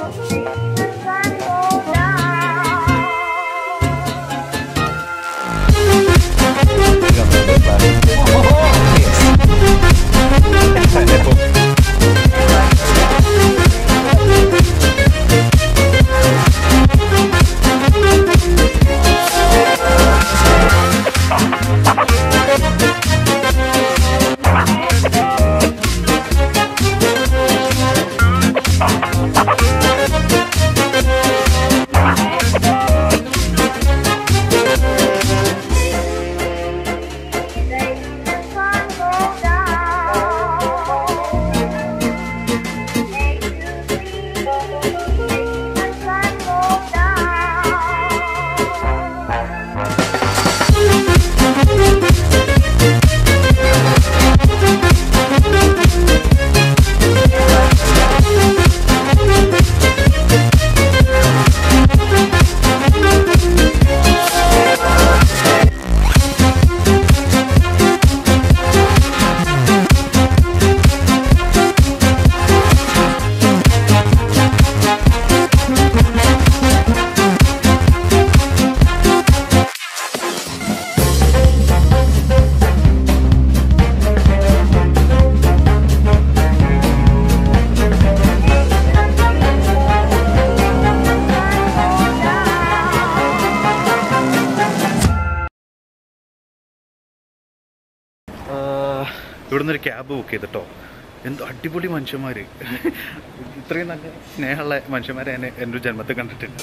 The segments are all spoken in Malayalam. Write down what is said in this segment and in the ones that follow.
ഇവിടുന്ന് ഒരു ക്യാബ് ബുക്ക് ചെയ്തിട്ടോ എന്തോ അടിപൊളി മനുഷ്യന്മാർ ഇത്രയും നല്ല സ്നേഹമുള്ള മനുഷ്യന്മാരെ എന്നെ എൻ്റെ ഒരു ജന്മത്തിൽ കണ്ടിട്ടില്ല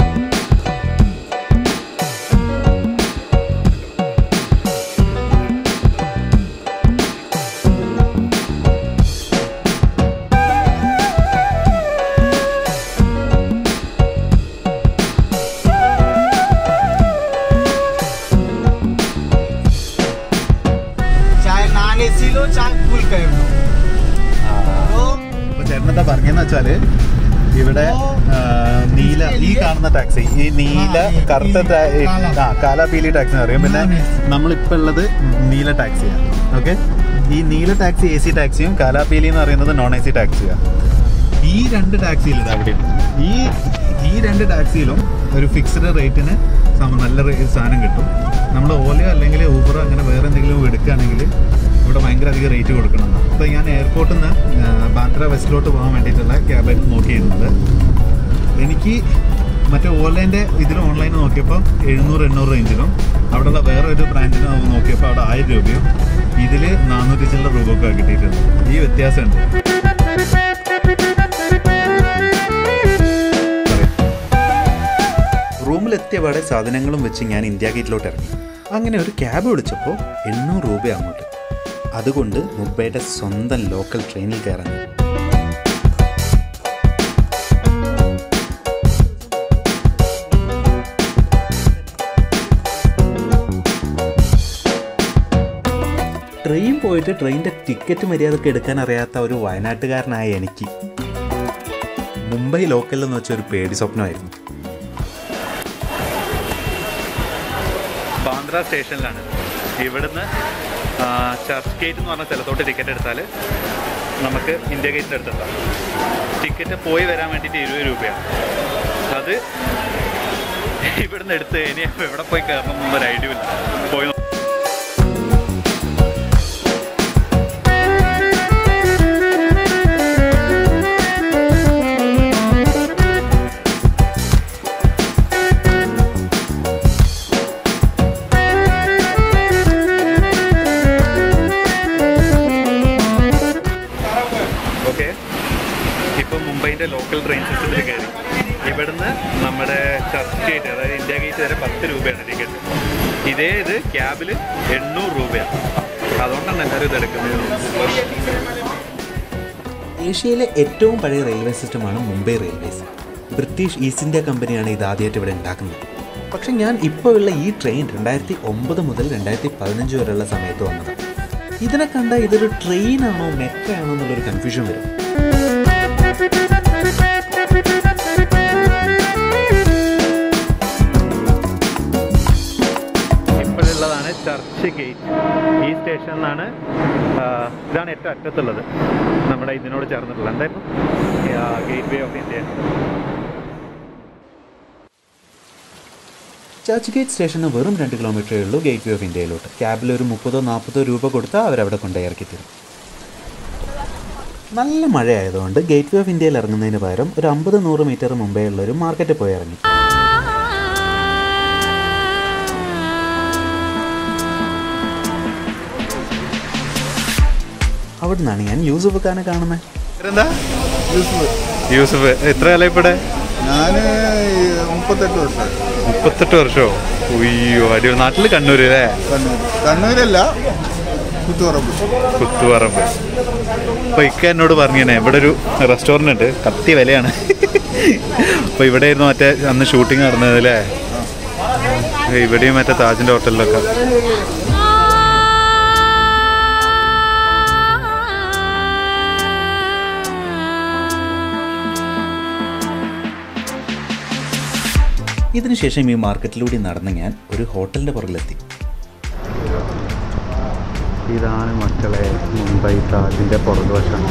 चाहे नॉन एसी लो चाहे फुल कर लो तो അപ്പോൾ ചേട്ടൻ എന്താ പറഞ്ഞെന്ന് വെച്ചാല് ഇവിടെ ആ, നീല ഈ കാണുന്ന ടാക്സി ഈ നീല ആ, ഈ- കറുത്ത ഈ ടാ- ഈ- കാല. ആ കാലാപീലി ടാക്സി എന്ന് പറയും പിന്നെ നമ്മളിപ്പോൾ ഉള്ളത് നീല ടാക്സിയാണ് ഓക്കെ ഈ നീല ടാക്സി എ സി ടാക്സിയും കാലാപീലി എന്ന് പറയുന്നത് നോൺ എ സി ടാക്സിയാണ് ഈ രണ്ട് ടാക്സിയിൽ ഇത് അവിടെ ഈ ഈ രണ്ട് ടാക്സിയിലും ഒരു ഫിക്സ്ഡ് റേറ്റിന് സമ- നല്ല റേ- സാധനം കിട്ടും നമ്മൾ ഓലയോ അല്ലെങ്കിൽ ഊബറോ അങ്ങനെ വേറെ എന്തെങ്കിലും എടുക്കുകയാണെങ്കിൽ ഇവിടെ ഭയങ്കര അധികം റേറ്റ് കൊടുക്കണം അപ്പോൾ ഞാൻ എയർപോർട്ടിൽ നിന്ന് ബാന്ദ്ര വെസ്റ്റിലോട്ട് പോകാൻ വേണ്ടിയിട്ടുള്ള ക്യാബായിരുന്നു നോക്കിയിരുന്നത് എനിക്ക് മറ്റേ ഓൺലൈൻ്റെ ഇതിൽ ഓൺലൈൻ നോക്കിയപ്പോൾ എഴുന്നൂറ് എണ്ണൂറ് റേഞ്ചിലും അവിടെയുള്ള വേറെ ഒരു ബ്രാൻഡിന് നോക്കിയപ്പോൾ അവിടെ ആയിരം രൂപയും ഇതിൽ നാനൂറ്റി ചില്ലറ രൂപയൊക്കെ കിട്ടിയിട്ടുണ്ട് ഈ വ്യത്യാസമുണ്ട് റൂമിലെത്തിയപാടെ സാധനങ്ങളും വെച്ച് ഞാൻ ഇന്ത്യ ഗേറ്റിലോട്ട് ഇറങ്ങി അങ്ങനെ ഒരു ക്യാബ് വിളിച്ചപ്പോൾ എണ്ണൂറ് രൂപ അങ്ങോട്ട് അതുകൊണ്ട് മുംബൈയുടെ സ്വന്തം ലോക്കൽ ട്രെയിനിൽ കയറാൻ ട്രെയിൻ പോയിട്ട് ട്രെയിനിൻ്റെ ടിക്കറ്റ് മര്യാദക്ക് എടുക്കാൻ അറിയാത്ത ഒരു വയനാട്ടുകാരനായ എനിക്ക് മുംബൈ ലോക്കൽ എന്ന് വെച്ച ഒരു പേടി സ്വപ്നമായിരുന്നു ബാന്ദ്ര സ്റ്റേഷനിലാണ് ഇവിടുന്ന് ആ, ചർച്ച് ഗേറ്റ് എന്ന് പറഞ്ഞ സ്ഥലത്തോട്ട് ടിക്കറ്റ് എടുത്താൽ നമുക്ക് ഇന്ത്യ ഗേറ്റിൻ്റെ അടുത്തെത്താം ടിക്കറ്റ് പോയി വരാൻ വേണ്ടിയിട്ട് ഇരുപത് രൂപയാണ് അത് ഇവിടുന്ന് എടുത്ത് ഇനി എവിടെ പോയി കയറണം എന്നൊരു ഐഡിയ ഇല്ല പോയി നോ- ഓക്കെ ഇപ്പം മുംബൈൻ്റെ ലോക്കൽ ട്രെയിൻ സിസ്റ്റത്തിൽ കയറി ഇവിടുന്ന് നമ്മുടെ ചർച്ച് ഗേറ്റ് അതായത് ഇന്ത്യ ഗേറ്റ് വരെ പത്ത് രൂപയാണ് ടിക്കറ്റ് ഇതേ ഇത് ക്യാബിൽ എണ്ണൂറ് രൂപയാണ് അതുകൊണ്ടാണ് എല്ലാവരും ഇത് എടുക്കുന്നത് ഏഷ്യയിലെ ഏറ്റവും പഴയ റെയിൽവേ സിസ്റ്റമാണ് Mumbai railways British East India കമ്പനിയാണ് ഇത് ആദ്യമായിട്ട് ഇവിടെ ഉണ്ടാക്കുന്നത് പക്ഷെ ഞാൻ ഇപ്പോൾ ഉള്ള ഈ ട്രെയിൻ രണ്ടായിരത്തി ഒമ്പത് മുതൽ രണ്ടായിരത്തി പതിനഞ്ച് വരെയുള്ള സമയത്ത് വന്നത് ഇതിനെ കണ്ട ഇതൊരു ട്രെയിനാണോ മെട്രോ ആണോ എന്നുള്ളൊരു കൺഫ്യൂഷൻ വരും ഇപ്പോഴുള്ളതാണ് ചർച്ച് ഗേറ്റ് ഈ സ്റ്റേഷനിലാണ് ഇതാണ് ഏറ്റവും അറ്റത്തുള്ളത് നമ്മുടെ ഇതിനോട് ചേർന്നിട്ടുള്ളത് എന്തായിരുന്നു gateway of India Churchgate സ്റ്റേഷന് വെറും രണ്ട് കിലോമീറ്ററേ ഉള്ളൂ ഗേറ്റ് വേ ഓഫ് ഇന്ത്യയിലോട്ട് ക്യാബിൽ ഒരു മുപ്പതോ നാൽപ്പതോ രൂപ കൊടുത്താൽ അവരവിടെ കൊണ്ടുപോയി ഇറക്കി തരും നല്ല മഴയായതുകൊണ്ട് ഗേറ്റ് വേ ഓഫ് ഇന്ത്യയിൽ ഇറങ്ങുന്നതിന് പകരം ഒരു അമ്പത് നൂറ് മീറ്റർ മുമ്പേ ഉള്ള ഒരു മാർക്കറ്റിൽ പോയി ഇറങ്ങി അവിടെ നിന്നാണ് ഞാൻ യൂസുഫ് ഖാനെ കാണുന്നത് എന്താ യൂസഫ് എത്ര കാലം ഇവിടെ ഞാൻ മുപ്പത്തെട്ട് വർഷമായി മുപ്പത്തെട്ട് വർഷമോ ഉയ്യോ അടി നാട്ടിൽ കണ്ണൂര് അല്ലേ കണ്ണൂർ കണ്ണൂരല്ല കുത്തുപറമ്പ് കുത്തുപറമ്പ് അപ്പൊ ഇക്ക എന്നോട് പറഞ്ഞേ ഇവിടെ ഒരു റെസ്റ്റോറന്റ് ഉണ്ട് കത്തി വിലയാണ് അപ്പൊ ഇവിടെ ആയിരുന്നു മറ്റേ അന്ന് ഷൂട്ടിംഗ് നടന്നത് അല്ലേ ഇവിടെയും മറ്റേ താജിന്റെ ഹോട്ടലിലൊക്കെ ഇതിനുശേഷം ഈ മാർക്കറ്റിലൂടെ നടന്ന് ഞാൻ ഒരു ഹോട്ടലിൻ്റെ പുറകിലെത്തി ഇതാണ് മക്കളെ മുംബൈ താജിന്റെ പുറകുവശം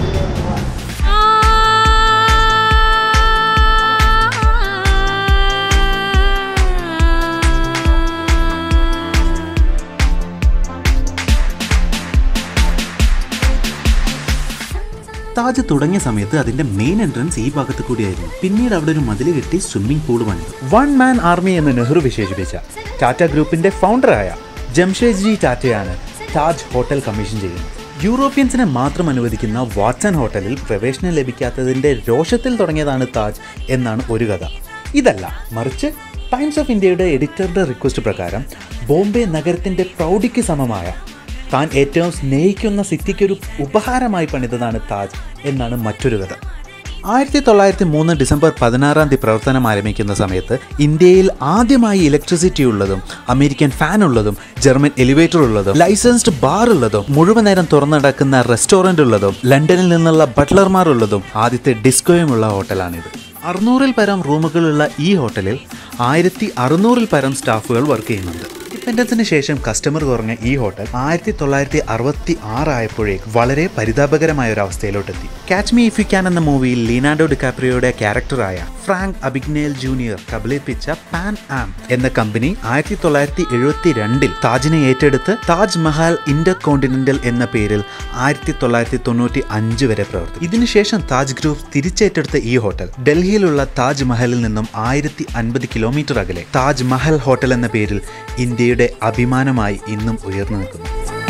താജ് തുടങ്ങിയ സമയത്ത് അതിന്റെ മെയിൻ എൻട്രൻസ് ഈ ഭാഗത്ത് കൂടിയായിരുന്നു പിന്നീട് അവിടെ ഒരു മതിൽ കെട്ടി സ്വിമ്മിംഗ് പൂൾ പണിതു വൺ മാൻ ആർമി എന്ന് നെഹ്റു വിശേഷിപ്പിച്ച ടാറ്റ ഗ്രൂപ്പിന്റെ ഫൗണ്ടറായ ജംഷേദ്ജി ടാറ്റയാണ് താജ് ഹോട്ടൽ കമ്മീഷൻ ചെയ്യുന്നത് യൂറോപ്യൻസിനെ മാത്രം അനുവദിക്കുന്ന വാട്സൺ ഹോട്ടലിൽ പ്രവേശനം ലഭിക്കാത്തതിന്റെ രോഷത്തിൽ തുടങ്ങിയതാണ് താജ് എന്നാണ് ഒരു കഥ ഇതല്ല മറിച്ച് ടൈംസ് ഓഫ് ഇന്ത്യയുടെ എഡിറ്ററുടെ റിക്വസ്റ്റ് പ്രകാരം ബോംബെ നഗരത്തിന്റെ പ്രൗഢിക്ക് സമമായ താൻ ഏറ്റവും സ്നേഹിക്കുന്ന സിറ്റിക്കൊരു ഉപഹാരമായി പണിതതാണ് താജ് എന്നാണ് മറ്റൊരു കഥ ആയിരത്തി തൊള്ളായിരത്തി മൂന്ന് ഡിസംബർ പതിനാറാം തീയതി പ്രവർത്തനം ആരംഭിക്കുന്ന സമയത്ത് ഇന്ത്യയിൽ ആദ്യമായി ഇലക്ട്രിസിറ്റി ഉള്ളതും അമേരിക്കൻ ഫാൻ ഉള്ളതും ജർമ്മൻ എലിവേറ്റർ ഉള്ളതും ലൈസൻസ്ഡ് ബാർ ഉള്ളതും മുഴുവൻ നേരം തുറന്നു നടക്കുന്ന റെസ്റ്റോറൻ്റ് ഉള്ളതും ലണ്ടനിൽ നിന്നുള്ള ബട്ട്ലർമാർ ഉള്ളതും ആദ്യത്തെ ഡിസ്കോയുമുള്ള ഹോട്ടലാണിത് അറുന്നൂറിൽ പരം റൂമുകളുള്ള ഈ ഹോട്ടലിൽ ആയിരത്തി അറുന്നൂറിൽ പരം സ്റ്റാഫുകൾ വർക്ക് ചെയ്യുന്നുണ്ട് ഇൻഡിപെൻഡൻസിന് ശേഷം കസ്റ്റമർ കുറഞ്ഞ ഈ ഹോട്ടൽ ആയിരത്തി തൊള്ളായിരത്തി അറുപത്തി ആറായപ്പോഴേക്ക് വളരെ പരിതാപകരമായ ഒരു അവസ്ഥയിലോട്ടെത്തി catch me if you can എന്ന മൂവിയിൽ ലീനാഡോ ഡിക്കാപ്രിയോയുടെ ക്യാരക്ടറായ ഫ്രാങ്ക് അബിഗ്നേൽ ജൂനിയർ കബളിപ്പിച്ച പാൻ ആം എന്ന കമ്പനി ആയിരത്തി തൊള്ളായിരത്തി എഴുപത്തി രണ്ടിൽ താജിനെ ഏറ്റെടുത്ത് താജ് മഹൽ ഇന്റർ കോണ്ടിനെന്റൽ എന്ന പേരിൽ ആയിരത്തി തൊള്ളായിരത്തി തൊണ്ണൂറ്റി അഞ്ച് വരെ പ്രവർത്തിച്ചു ഇതിനുശേഷം താജ് ഗ്രൂപ്പ് തിരിച്ചേറ്റെടുത്ത ഈ ഹോട്ടൽ ഡൽഹിയിലുള്ള താജ് മഹലിൽ നിന്നും ആയിരത്തി അൻപത് കിലോമീറ്റർ അകലെ താജ് മഹൽ ഹോട്ടൽ എന്ന പേരിൽ ഇന്ത്യയുടെ അഭിമാനമായി ഇന്നും ഉയർന്നു നിൽക്കുന്നു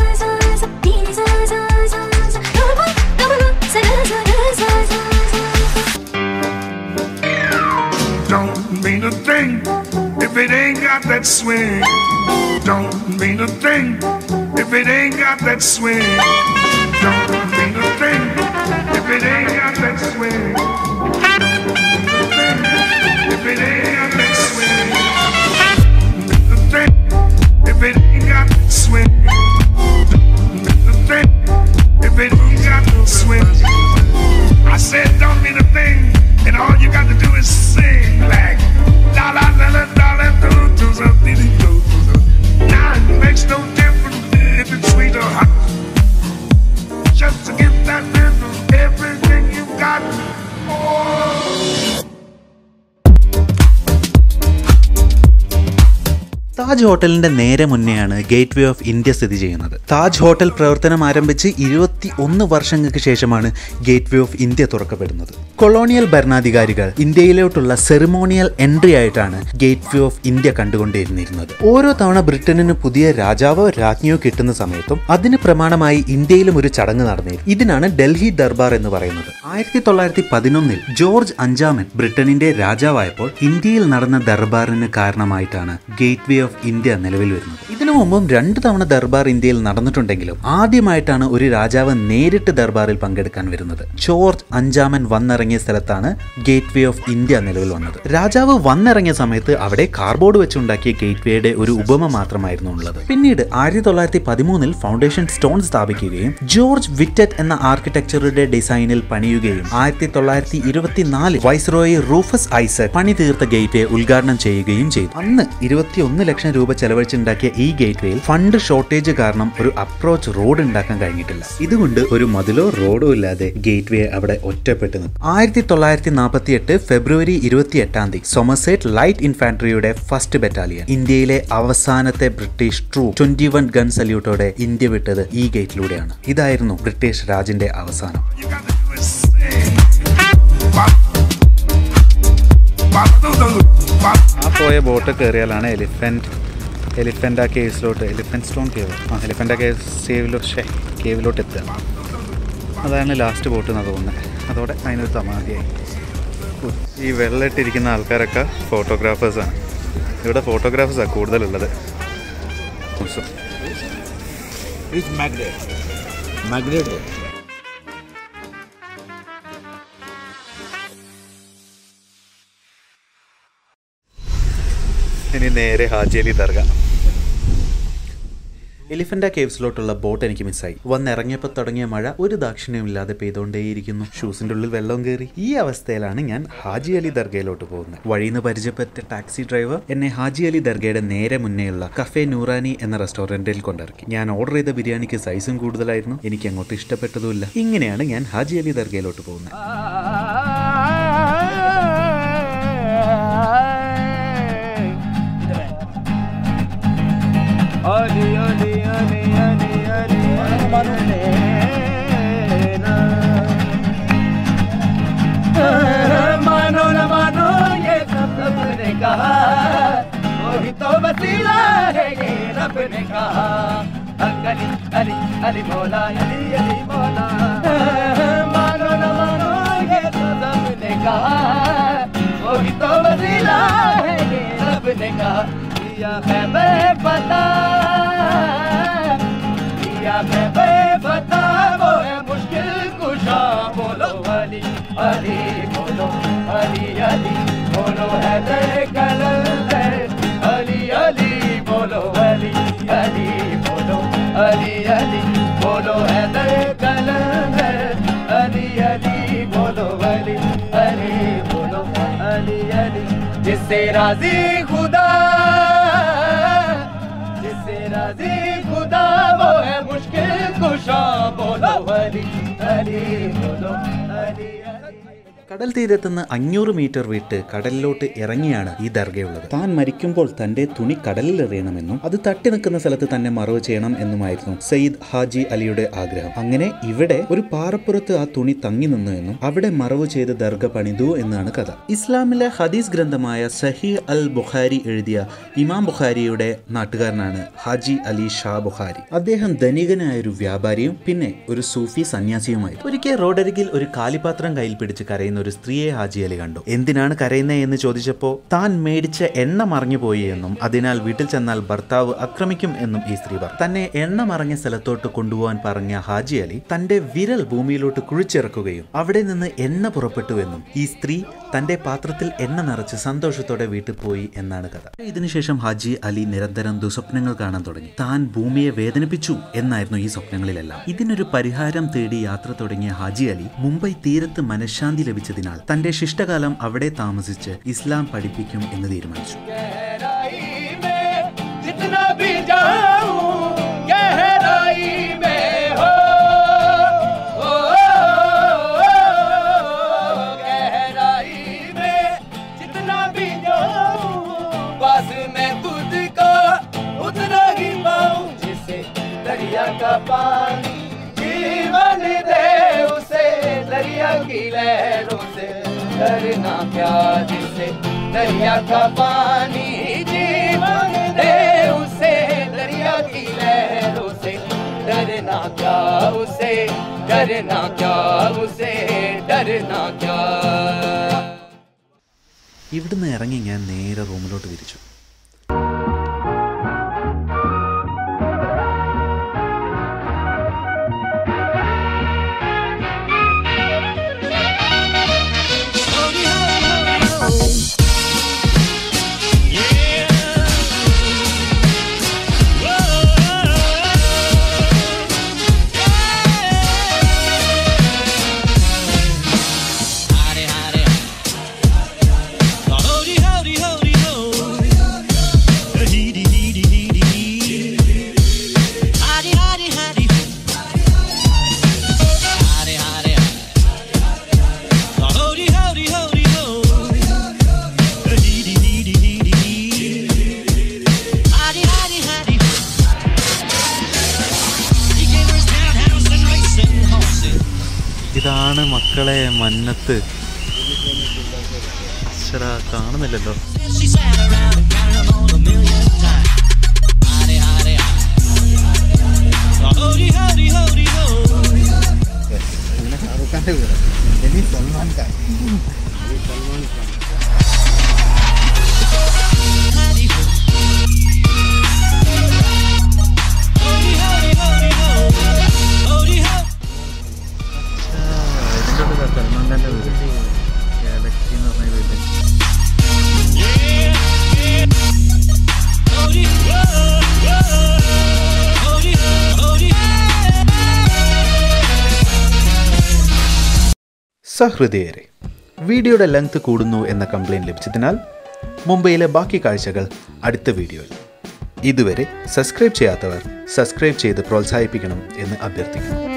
Don't mean a thing if it ain't got that swing. Don't mean a thing if it ain't got that swing. Don't mean a thing if it ain't got that swing. Don't mean a thing if it ain't got that swing. Mean a thing if it ain't got that swing. Don't mean a thing if it ain't got that swing. I said, don't mean a thing, and all you got to do is sing like la la la la la la do do do do do do. Now it makes no difference if it's sweet or hot. Just to get that rhythm, everything you got. Taj ഹോട്ടലിന്റെ നേരെ മുന്നെയാണ് ഗേറ്റ് വേ ഓഫ് ഇന്ത്യ സ്ഥിതി ചെയ്യുന്നത് താജ് ഹോട്ടൽ പ്രവർത്തനം ആരംഭിച്ച് ഇരുപത്തി ഒന്ന് വർഷങ്ങൾക്ക് ശേഷമാണ് ഗേറ്റ് വേ ഓഫ് ഇന്ത്യ തുറക്കപ്പെടുന്നത് കൊളോണിയൽ ഭരണാധികാരികൾ ഇന്ത്യയിലോട്ടുള്ള സെറിമോണിയൽ എൻട്രി ആയിട്ടാണ് ഗേറ്റ് വേ ഓഫ് ഇന്ത്യ കണ്ടുകൊണ്ടിരുന്നിരുന്നത് ഓരോ തവണ ബ്രിട്ടനിന് പുതിയ രാജാവോ രാജ്ഞിയോ കിട്ടുന്ന സമയത്തും അതിന് പ്രമാണമായി ഇന്ത്യയിലും ഒരു ചടങ്ങ് നടന്നിരുന്നു ഇതിനാണ് ഡൽഹി ദർബാർ എന്ന് പറയുന്നത് ആയിരത്തി തൊള്ളായിരത്തി പതിനൊന്നിൽ ജോർജ് അഞ്ചാമൻ ബ്രിട്ടനിന്റെ രാജാവായപ്പോൾ ഇന്ത്യയിൽ നടന്ന ദർബാറിന് കാരണമായിട്ടാണ് ഗേറ്റ് വേ ഓഫ് ഇന്ത്യ നിലവിൽ വരുന്നത് ഇതിനു മുമ്പും രണ്ടു തവണ ദർബാർ ഇന്ത്യയിൽ നടന്നിട്ടുണ്ടെങ്കിലും ആദ്യമായിട്ടാണ് ഒരു രാജാവ് നേരിട്ട് ദർബാറിൽ പങ്കെടുക്കാൻ വരുന്നത് ജോർജ് അഞ്ചാമൻ വന്നിറങ്ങിയ സ്ഥലത്താണ് ഗേറ്റ് വേ ഓഫ് ഇന്ത്യ നിലവിൽ വന്നത് രാജാവ് വന്നിറങ്ങിയ സമയത്ത് അവിടെ കാർബോർഡ് വെച്ചുണ്ടാക്കിയ ഗേറ്റ് വേയുടെ ഒരു ഉപമ മാത്രമായിരുന്നു ഉള്ളത് പിന്നീട് ആയിരത്തി തൊള്ളായിരത്തി പതിമൂന്നിൽ ഫൗണ്ടേഷൻ സ്റ്റോൺ സ്ഥാപിക്കുകയും ജോർജ് വിറ്ററ്റ് എന്ന ആർക്കിടെക്ചറുടെ ഡിസൈനിൽ പണിയുകയും ആയിരത്തി തൊള്ളായിരത്തി ഇരുപത്തിനാലിൽ വൈസ്രോയി റൂഫസ് ഐസക് പണി തീർത്ത ഗേറ്റ് വേ ഉദ്ഘാടനം ചെയ്യുകയും ചെയ്തു അന്ന് ഇരുപത്തിയൊന്ന് ലക്ഷം രൂപ ചെലവഴിച്ചുണ്ടാക്കിയ ഈ ഗേറ്റ് വേയിൽ ഫണ്ട് ഷോർട്ടേജ് കാരണം ഒരു അപ്രോച്ച് റോഡ് ഉണ്ടാക്കാൻ കഴിഞ്ഞിട്ടില്ല ഇതുകൊണ്ട് ഒരു മതിലോ റോഡോ ഇല്ലാതെ ഗേറ്റ് വേ അവിടെ ഒറ്റപ്പെട്ടു നിൽക്കും ആയിരത്തി തൊള്ളായിരത്തി നാൽപ്പത്തി എട്ട് ഫെബ്രുവരി ഇരുപത്തി എട്ടാം തീയതി സൊമസേറ്റ് ലൈറ്റ് ഇൻഫാൻട്രിയുടെ ഫസ്റ്റ് ബറ്റാലിയൻ ഇന്ത്യയിലെ അവസാനത്തെ ബ്രിട്ടീഷ് ട്രൂ ട്വന്റി വൺ ഗൺ സല്യൂട്ടോടെ ഇന്ത്യ വിട്ടത് ഈ ഗേറ്റിലൂടെയാണ് ഇതായിരുന്നു ബ്രിട്ടീഷ് രാജിന്റെ അവസാനം You got to do is sing. Bop. Bop, do, do, bop. ആ പോയ ബോട്ട് കയറിയാലാണ് എലിഫന്റ് എലിഫന്റ് ആ കേവ്സിലോട്ട് എലിഫന്റ് സ്റ്റോൺ കേവ് ആ എലിഫന്റ് ആ കേവ് സേവിലോ ഷേ കേവിലോട്ട് എത്തുക അതാണ് ലാസ്റ്റ് ബോട്ട് എന്നാണ് തോന്നുന്നത് അതോടെ അതിനൊരു സമാധിയായി ഉ, ഈ വെള്ളമിട്ടിരിക്കുന്ന ആൾക്കാരൊക്കെ ഫോട്ടോഗ്രാഫേഴ്സാണ് ഇവിടെ ഫോട്ടോഗ്രാഫേഴ്സാണ് കൂടുതലുള്ളത് ഉം. It's magnet. Magnet. ഇനി നേരെ ഹാജി അലി ദർഗ എലിഫന്റ കേവ്സിലോട്ടുള്ള ബോട്ട് എനിക്ക് മിസ്സായി വന്നിറങ്ങിയപ്പോൾ തുടങ്ങിയ മഴ ഒരു ദാക്ഷിണ്യമില്ലാതെ പെയ്തുകൊണ്ടേയിരിക്കുന്നു ഷൂസിന്റെ ഉള്ളിൽ വെള്ളം കയറി ഈ അവസ്ഥയിലാണ് ഞാൻ ഹാജി അലി ദർഗയിലോട്ട് പോകുന്നത് വഴിയിൽ നിന്ന് പരിചയപ്പെട്ട ടാക്സി ഡ്രൈവർ എന്നെ ഹാജി അലി ദർഗയുടെ നേരെ മുന്നേയുള്ള കഫേ നൂറാനി എന്ന റെസ്റ്റോറന്റിൽ കൊണ്ടിറക്കി ഞാൻ ഓർഡർ ചെയ്ത ബിരിയാണിക്ക് സൈസും കൂടുതലായിരുന്നു എനിക്ക് അങ്ങോട്ട് ഇഷ്ടപ്പെട്ടതുമില്ല ഇങ്ങനെയാണ് ഞാൻ ഹാജി അലി ദർഗയിലോട്ട് പോകുന്നത് Ali, Ali, Ali, Ali, Ali, Ali, मानो न मानो ये सब सबने कहा वही तो वसीला है ये रब ने कहा अली अली अली मौला अली अली मौला मानो न मानो ये तो सबने कहा वही तो वसीला है ये रब ने कहा दिया है बेपता दिया है बेपता वो है मुश्किल कुशा बोलो अली अली बोलो अली अली बोलो है तेरे कलंदर अली अली बोलो अली अली बोलो अली अली बोलो है तेरे कलंदर अली अली बोलो अली अली बोलो अली अली जिससे राजी खुदा जिससे राजी खुदा वो है मुश्किल कुशा बोलो अली अली बोलो अली अली കടൽ തീരത്തുനിന്ന് അഞ്ഞൂറ് മീറ്റർ വിട്ട് കടലിലോട്ട് ഇറങ്ങിയാണ് ഈ ദർഗയുള്ളത് താൻ മരിക്കുമ്പോൾ തന്റെ തുണി കടലിൽ എറിയണമെന്നും അത് തട്ടി നിൽക്കുന്ന സ്ഥലത്ത് തന്നെ മറവ് ചെയ്യണം എന്നുമായിരുന്നു സയ്യിദ് ഹാജി അലിയുടെ ആഗ്രഹം അങ്ങനെ ഇവിടെ ഒരു പാറപ്പുറത്ത് ആ തുണി തങ്ങി നിന്നു എന്നും അവിടെ മറവ് ചെയ്ത് ദർഗ പണിതു എന്നാണ് കഥ ഇസ്ലാമിലെ ഹദീസ് ഗ്രന്ഥമായ സഹി അൽ ബുഖാരി എഴുതിയ ഇമാം ബുഖാരിയുടെ നാട്ടുകാരനാണ് ഹാജി അലി ഷാ ബുഖാരി അദ്ദേഹം ധനികനായ ഒരു വ്യാപാരിയും പിന്നെ ഒരു സൂഫി സന്യാസിയുമായി ഒരിക്കൽ റോഡരികിൽ ഒരു കാലിപാത്രം കയ്യിൽ പിടിച്ച് കരയുന്ന ഒരു സ്ത്രീയെ ഹാജി അലി കണ്ടു എന്തിനാണ് കരയുന്നത് എന്ന് ചോദിച്ചപ്പോൾ താൻ മേടിച്ച എണ്ണ മറഞ്ഞു പോയി എന്നും അതിനാൽ വീട്ടിൽ ചെന്നാൽ ഭർത്താവ് ആക്രമിക്കും എന്നും ഈ സ്ത്രീ പറഞ്ഞു തന്നെ എണ്ണ മറഞ്ഞ സ്ഥലത്തോട്ട് കൊണ്ടുപോകാൻ പറഞ്ഞ ഹാജി അലി തന്റെ വിരൽ ഭൂമിയിലോട്ട് കുഴിച്ചിറക്കുകയും അവിടെ നിന്ന് എണ്ണ പുറപ്പെട്ടു എന്നും ഈ സ്ത്രീ തന്റെ പാത്രത്തിൽ എണ്ണ നിറച്ച് സന്തോഷത്തോടെ വീട്ടിൽ പോയി എന്നാണ് കഥ ഇതിനുശേഷം ഹാജി അലി നിരന്തരം ദുസ്വപ്നങ്ങൾ കാണാൻ തുടങ്ങി താൻ ഭൂമിയെ വേദനിപ്പിച്ചു എന്നായിരുന്നു ഈ സ്വപ്നങ്ങളിലെല്ലാം ഇതിനൊരു പരിഹാരം തേടി യാത്ര തുടങ്ങിയ ഹാജി അലി മുംബൈ തീരത്ത് മനഃശാന്തി ലഭിച്ചതിനാൽ തന്റെ ശിഷ്ടകാലം അവിടെ താമസിച്ച് ഇസ്ലാം പഠിപ്പിക്കും എന്ന് തീരുമാനിച്ചു गहराई में जितना भी जाऊं गहराई में हो ओ, गहराई में जितना भी जाऊं पास में तुझको उतना ही पाऊं जिसे दरिया का पानी जीवन दे उसे दरिया की लहरों से डरना क्या जिसे दरिया का पानी जीवन दे उसे दरिया की लहरों से डरना क्या उसे डरना क्या उसे डरना क्या ഇവിടുന്ന് ഇറങ്ങി ഞാൻ നേരെ റൂമിലോട്ട് തിരിച്ചു Howdy, howdy, howdy, howdy, ho. മക്കളെ മന്നത്ത് ശ്ശെടാ, കാണുന്നില്ലല്ലോ She sat around and counted them all a million times. Howdy, howdy, howdy, howdy, howdy, ho. പിന്നെ ഷാറുഖ് ഖാന്റെ വീട് ഇനി Salman Khan Howdy, ho. Howdy, howdy, howdy, ho. Howdy, ho. ഇതിൻ്റെ ഉള്ളിലാ സൽമാൻ ഖാന്റെ വീട് ഗാലക്സി എന്ന് പറഞ്ഞ വീട് Howdy, ho. Howdy, howdy, സഹൃദയരെ വീഡിയോയുടെ ലെങ്ത് കൂടുന്നു എന്ന കംപ്ലയിൻറ്റ് ലഭിച്ചതിനാൽ മുംബൈയിലെ ബാക്കി കാഴ്ചകൾ അടുത്ത വീഡിയോയിൽ ഇതുവരെ സബ്സ്ക്രൈബ് ചെയ്യാത്തവർ സബ്സ്ക്രൈബ് ചെയ്ത് പ്രോത്സാഹിപ്പിക്കണം എന്ന് അഭ്യർത്ഥിക്കുന്നു